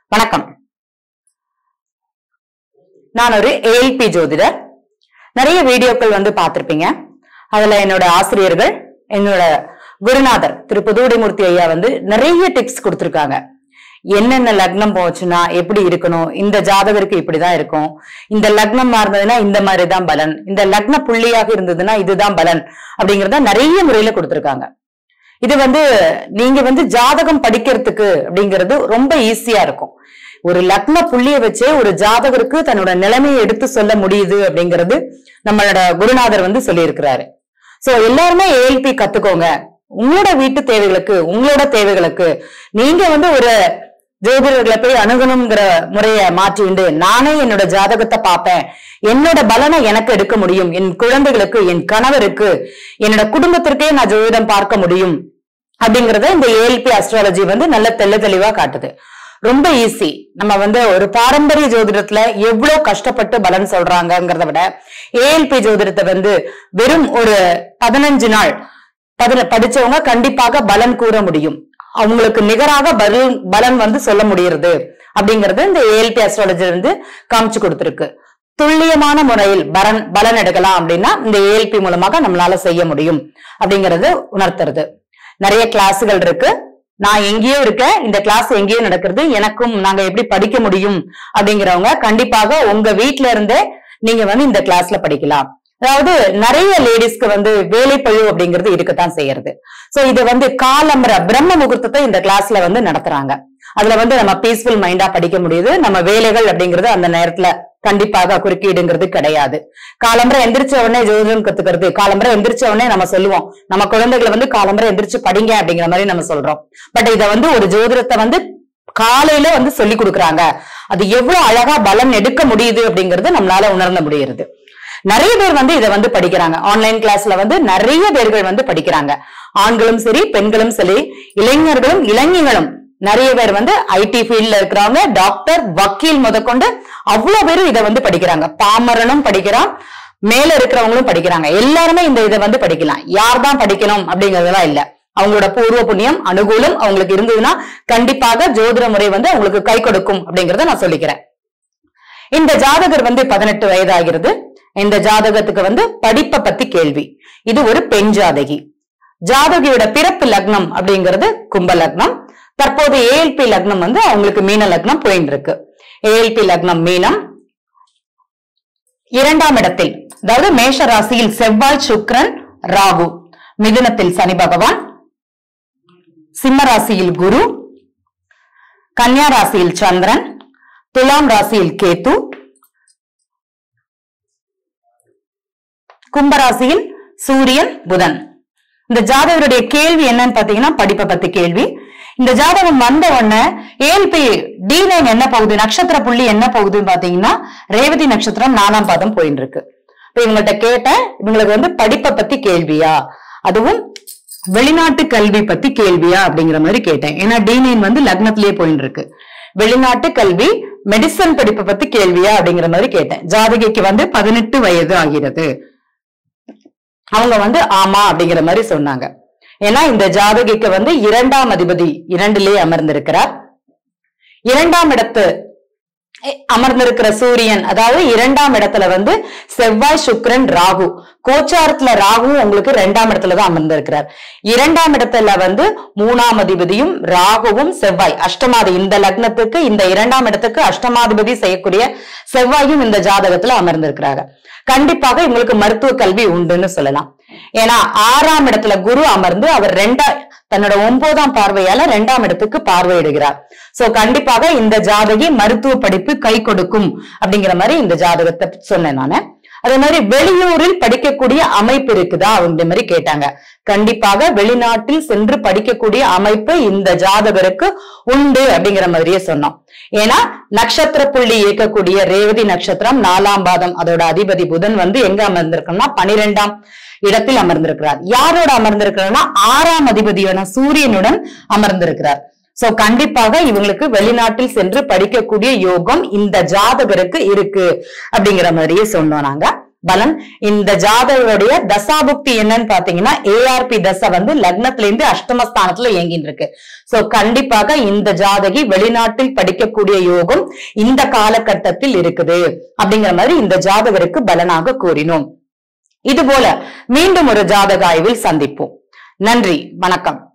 வணக்கம் நான் ஒரு ஏஎல்பி ஜோதிடர் நிறைய வீடியோக்கள் வந்து பார்த்திருப்பீங்க அதுல என்னோட ஆசிரியர்கள் என்னோட குருநாதர் திரு புதுவுடைமூர்த்தி ஐயா வந்து நிறைய டிப்ஸ் கொடுத்திருக்காங்க என்னென்ன லக்னம் போச்சுன்னா எப்படி இருக்கணும் இந்த ஜாதகருக்கு இப்படிதான் இருக்கும் இந்த லக்னம் மாறுனதுன்னா இந்த மாதிரி தான் பலன் இந்த லக்ன புள்ளியாக இருந்ததுன்னா இதுதான் பலன் அப்படிங்கறத நிறைய முறையில கொடுத்திருக்காங்க இது வந்து நீங்க வந்து ஜாதகம் படிக்கிறதுக்கு அப்படிங்கிறது ரொம்ப ஈஸியா இருக்கும் ஒரு லக்ன புள்ளிய வச்சே ஒரு ஜாதகருக்கு தன்னோட நிலைமையை எடுத்து சொல்ல முடியுது அப்படிங்கிறது நம்மளோட குருநாதர் வந்து சொல்லியிருக்கிறாரு சோ எல்லாருமே ஏஎல்பி கத்துக்கோங்க உங்களோட வீட்டு தேவைகளுக்கு உங்களோட தேவைகளுக்கு நீங்க வந்து ஒரு ஜோதிடர்களை போய் அணுகணுங்கிற முறைய மாற்றிண்டு நானே என்னோட ஜாதகத்தை பார்ப்பேன் என்னோட பலனை எனக்கு எடுக்க முடியும் என் குழந்தைகளுக்கு என் கணவருக்கு என்னோட குடும்பத்திற்கே நான் ஜோதிடம் பார்க்க முடியும் அப்படிங்கறத இந்த ஏஎல்பி அஸ்ட்ராலஜி வந்து நல்ல தெள்ள தெளிவா காட்டுது ரொம்ப ஈஸி நம்ம வந்து ஒரு பாரம்பரிய ஜோதிடத்துல எவ்வளவு கஷ்டப்பட்டு பலன் சொல்றாங்கங்கிறத விட ஏஎல்பி ஜோதிடத்தை வந்து வெறும் ஒரு பதினஞ்சு நாள் பதின படிச்சவங்க கண்டிப்பாக பலன் கூற முடியும் அவங்களுக்கு நிகராக பலன் பலன் வந்து சொல்ல முடியுறது அப்படிங்கறது இந்த ஏஎல்பி அஸ்ட்ராலஜி வந்து காமிச்சு கொடுத்திருக்கு துல்லியமான முறையில் பலன் பலன் எடுக்கலாம் அப்படின்னா இந்த ஏஎல்பி மூலமாக நம்மளால செய்ய முடியும் அப்படிங்கறது உணர்த்துறது நிறைய கிளாஸுகள் இருக்கு நான் எங்கேயோ இருக்கேன் இந்த கிளாஸ் எங்கேயோ நடக்கிறது எனக்கும் நாங்க எப்படி படிக்க முடியும் அப்படிங்கிறவங்க கண்டிப்பாக உங்க வீட்ல இருந்தே நீங்க வந்து இந்த கிளாஸ்ல படிக்கலாம் அதாவது நிறைய லேடிஸ்க்கு வந்து வேலைப்பழு அப்படிங்கிறது இருக்கத்தான் செய்யறது சோ இது வந்து காலம்பர பிரம்ம முகூர்த்தத்தை இந்த கிளாஸ்ல வந்து நடத்துறாங்க அதுல வந்து நம்ம பீஸ்ஃபுல் மைண்டா படிக்க முடியுது நம்ம வேலைகள் அப்படிங்கிறது அந்த நேரத்துல கண்டிப்பாக குறுக்கீடுங்கிறது கிடையாது காலம்பரை எந்திரிச்ச உடனே ஜோதிடம் கத்துக்கிறது காலம்பரை எந்திரிச்ச உடனே நம்ம சொல்லுவோம் நம்ம குழந்தைகளை வந்து காலம்பரை எந்திரிச்சு படிங்க அப்படிங்கிற மாதிரி நம்ம சொல்றோம் பட் இத வந்து ஒரு ஜோதிடத்தை வந்து காலையில வந்து சொல்லி கொடுக்குறாங்க அது எவ்வளவு அழகா பலன் எடுக்க முடியுது அப்படிங்கறது நம்மளால உணர்ந்த முடியுது நிறைய பேர் வந்து இதை வந்து படிக்கிறாங்க ஆன்லைன் கிளாஸ்ல வந்து நிறைய பேர்கள் வந்து படிக்கிறாங்க ஆண்களும் சரி பெண்களும் சரி இளைஞர்களும் இளைஞர்களும் நிறைய பேர் வந்து ஐடி ஃபீல்ட்ல இருக்கிறவங்க டாக்டர் வக்கீல் முதற்கொண்டு அவ்வளவு பேரும் இதை வந்து படிக்கிறாங்க பாமரனும் படிக்கிறான் மேல இருக்கிறவங்களும் படிக்கிறாங்க எல்லாருமே இந்த இதை வந்து படிக்கலாம் யார் தான் படிக்கணும் அப்படிங்கறதெல்லாம் இல்ல அவங்களோட பூர்வ புண்ணியம் அனுகூலம் அவங்களுக்கு இருந்ததுன்னா கண்டிப்பாக ஜோதிட முறை வந்து அவங்களுக்கு கை கொடுக்கும் அப்படிங்கறத நான் சொல்லிக்கிறேன் இந்த ஜாதகர் வந்து பதினெட்டு வயதாகிறது இந்த ஜாதகத்துக்கு வந்து படிப்பை பத்தி கேள்வி இது ஒரு பெண் ஜாதகி ஜாதகியோட பிறப்பு லக்னம் அப்படிங்கிறது கும்ப லக்னம் தற்போது ஏஎல்பி லக்னம் வந்து அவங்களுக்கு மீன லக்னம் போயிட்டு இருக்கு ஏஎல்பி லக்னம் மீனம் இரண்டாம் இடத்தில் அதாவது மேஷ ராசியில் செவ்வாய் சுக்கிரன் ராகு மிதுனத்தில் சனி பகவான் சிம்ம ராசியில் குரு கன்னியா ராசியில் சந்திரன் துலாம் ராசியில் கேத்து கும்பராசியில் சூரியன் புதன் இந்த ஜாதகருடைய கேள்வி என்னன்னு பாத்தீங்கன்னா படிப்பை பத்தி கேள்வி இந்த ஜாதகம் வந்த உடனே ஏஎல்பி டி நைன் என்ன போகுது நட்சத்திர புள்ளி என்ன போகுதுன்னு பாத்தீங்கன்னா ரேவதி நட்சத்திரம் நாலாம் பாதம் போயிட்டு இருக்கு இப்ப இவங்கள்ட்ட கேட்டேன் இவங்களுக்கு வந்து படிப்பை பத்தி கேள்வியா அதுவும் வெளிநாட்டு கல்வி பத்தி கேள்வியா அப்படிங்கிற மாதிரி கேட்டேன் ஏன்னா டி நைன் வந்து லக்னத்திலேயே போயிட்டு இருக்கு வெளிநாட்டு கல்வி மெடிசன் படிப்பை பத்தி கேள்வியா அப்படிங்கிற மாதிரி கேட்டேன் ஜாதகிக்கு வந்து பதினெட்டு வயது ஆகிறது அவங்க வந்து ஆமா அப்படிங்கிற மாதிரி சொன்னாங்க ஏன்னா இந்த ஜாதகிக்கு வந்து இரண்டாம் அதிபதி இரண்டிலே அமர்ந்திருக்கிறார் இரண்டாம் இடத்து எ- அமர்ந்திருக்கிற சூரியன் அதாவது இரண்டாம் இடத்துல வந்து செவ்வாய் சுக்கிரன் ராகு கோச்சாரத்துல ராகுவும் உங்களுக்கு இரண்டாம் இடத்துல தான் அமர்ந்திருக்கிறார் இரண்டாம் இடத்துல வந்து மூணாம் அதிபதியும் ராகுவும் செவ்வாய் அஷ்டமாதி இந்த லக்னத்துக்கு இந்த இரண்டாம் இடத்துக்கு அஷ்டமாதிபதி செய்யக்கூடிய செவ்வாயும் இந்த ஜாதகத்துல அமர்ந்திருக்கிறாங்க கண்டிப்பாக இவங்களுக்கு மருத்துவ கல்வி உண்டுன்னு சொல்லலாம் ஏன்னா ஆறாம் இடத்துல குரு அமர்ந்து அவர் ரெண்டா தன்னோட ஒன்பதாம் பார்வையால ரெண்டாம் இடத்துக்கு பார்வையிடுகிறார் சோ கண்டிப்பாக இந்த ஜாதகி மருத்துவ படிப்பு கை கொடுக்கும் அப்படிங்கிற மாதிரி இந்த ஜாதகத்தை சொன்னேன் நானு அதே மாதிரி வெளியூரில் படிக்கக்கூடிய அமைப்பு இருக்குதா அப்படிங்கிற மாதிரி கேட்டாங்க கண்டிப்பாக வெளிநாட்டில் சென்று படிக்கக்கூடிய அமைப்பு இந்த ஜாதகருக்கு உண்டு அப்படிங்கிற மாதிரியே சொன்னோம் ஏன்னா நட்சத்திர புள்ளி இயக்கக்கூடிய ரேவதி நட்சத்திரம் நாலாம் பாதம் அதோட அதிபதி புதன் வந்து எங்க அமர்ந்திருக்கோம்னா பனிரெண்டாம் இடத்தில் அமர்ந்திருக்கிறார் யாரோட அமர்ந்திருக்கிறார்னா ஆறாம் அதிபதியான சூரியனுடன் அமர்ந்திருக்கிறார் சோ கண்டிப்பாக இவங்களுக்கு வெளிநாட்டில் சென்று படிக்கக்கூடிய யோகம் இந்த ஜாதகருக்கு இருக்கு அப்படிங்கிற மாதிரியே சொன்னோம் நாங்க பலன் இந்த ஜாதகருடைய தசாபுக்தி என்னன்னு பாத்தீங்கன்னா ஏஆர்பி தசை வந்து லக்னத்துல இருந்து அஷ்டமஸ்தானத்துல இயங்கின்னு இருக்கு சோ கண்டிப்பாக இந்த ஜாதகி வெளிநாட்டில் படிக்கக்கூடிய யோகம் இந்த காலகட்டத்தில் இருக்குது அப்படிங்கிற மாதிரி இந்த ஜாதகருக்கு பலனாக கூறினோம் இது போல மீண்டும் ஒரு ஜாதக ஆய்வில் சந்திப்போம் நன்றி வணக்கம்